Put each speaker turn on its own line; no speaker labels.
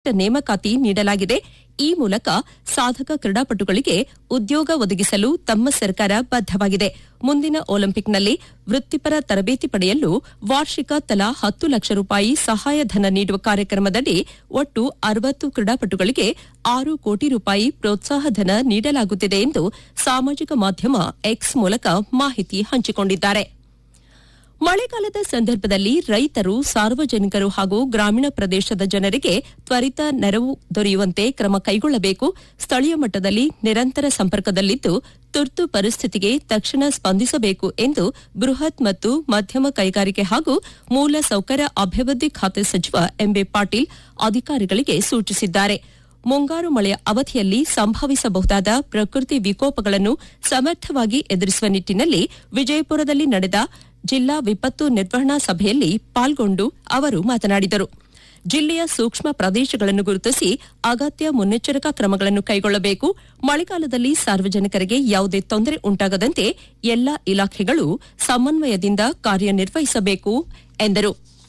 ನೇಮಕಾತಿ ನೀಡಲಾಗಿದೆ ಈ ಮೂಲಕ ಸಾಧಕ ಕ್ರೀಡಾಪಟುಗಳಿಗೆ ಉದ್ಯೋಗ ಒದಗಿಸಲು ತಮ್ಮ ಸರ್ಕಾರ ಬದ್ದವಾಗಿದೆ ಮುಂದಿನ ಒಲಿಂಪಿಕ್ನಲ್ಲಿ ವೃತ್ತಿಪರ ತರಬೇತಿ ಪಡೆಯಲು ವಾರ್ಷಿಕ ತಲಾ ಹತ್ತು ಲಕ್ಷ ರೂಪಾಯಿ ಸಹಾಯಧನ ನೀಡುವ ಕಾರ್ಯಕ್ರಮದಡಿ ಒಟ್ಟು ಅರವತ್ತು ಕ್ರೀಡಾಪಟುಗಳಿಗೆ ಆರು ಕೋಟಿ ರೂಪಾಯಿ ಪ್ರೋತ್ಸಾಹಧನ ನೀಡಲಾಗುತ್ತಿದೆ ಎಂದು ಸಾಮಾಜಿಕ ಮಾಧ್ಯಮ ಎಕ್ಸ್ ಮೂಲಕ ಮಾಹಿತಿ ಹಂಚಿಕೊಂಡಿದ್ದಾರೆ ಮಳೆಗಾಲದ ಸಂದರ್ಭದಲ್ಲಿ ರೈತರು ಸಾರ್ವಜನಿಕರು ಹಾಗೂ ಗ್ರಾಮೀಣ ಪ್ರದೇಶದ ಜನರಿಗೆ ತ್ವರಿತ ನೆರವು ದೊರೆಯುವಂತೆ ಕ್ರಮ ಕೈಗೊಳ್ಳಬೇಕು ಸ್ಥಳೀಯ ಮಟ್ಟದಲ್ಲಿ ನಿರಂತರ ಸಂಪರ್ಕದಲ್ಲಿದ್ದು ತುರ್ತು ಪರಿಸ್ಥಿತಿಗೆ ತಕ್ಷಣ ಸ್ಪಂದಿಸಬೇಕು ಎಂದು ಬೃಹತ್ ಮತ್ತು ಮಧ್ಯಮ ಕೈಗಾರಿಕೆ ಹಾಗೂ ಮೂಲ ಸೌಕರ್ಯ ಅಭಿವೃದ್ಧಿ ಖಾತೆ ಸಚಿವ ಎಂಬಿ ಪಾಟೀಲ್ ಅಧಿಕಾರಿಗಳಿಗೆ ಸೂಚಿಸಿದ್ದಾರೆ ಮುಂಗಾರು ಮಳೆಯ ಅವಧಿಯಲ್ಲಿ ಸಂಭವಿಸಬಹುದಾದ ಪ್ರಕೃತಿ ವಿಕೋಪಗಳನ್ನು ಸಮರ್ಥವಾಗಿ ಎದುರಿಸುವ ನಿಟ್ಟಿನಲ್ಲಿ ವಿಜಯಪುರದಲ್ಲಿ ನಡೆದ ಜಿಲ್ಲಾ ವಿಪತ್ತು ನಿರ್ವಹಣಾ ಸಭೆಯಲ್ಲಿ ಪಾಲ್ಗೊಂಡು ಅವರು ಮಾತನಾಡಿದರು ಜಿಲ್ಲೆಯ ಸೂಕ್ಷ್ಮ ಪ್ರದೇಶಗಳನ್ನು ಗುರುತಿಸಿ ಅಗತ್ಯ ಮುನ್ನೆಚ್ಚರಿಕಾ ಕ್ರಮಗಳನ್ನು ಕೈಗೊಳ್ಳಬೇಕು ಮಳೆಗಾಲದಲ್ಲಿ ಸಾರ್ವಜನಿಕರಿಗೆ ಯಾವುದೇ ತೊಂದರೆ ಉಂಟಾಗದಂತೆ ಎಲ್ಲಾ ಇಲಾಖೆಗಳು ಸಮನ್ವಯದಿಂದ ಕಾರ್ಯನಿರ್ವಹಿಸಬೇಕು ಎಂದರು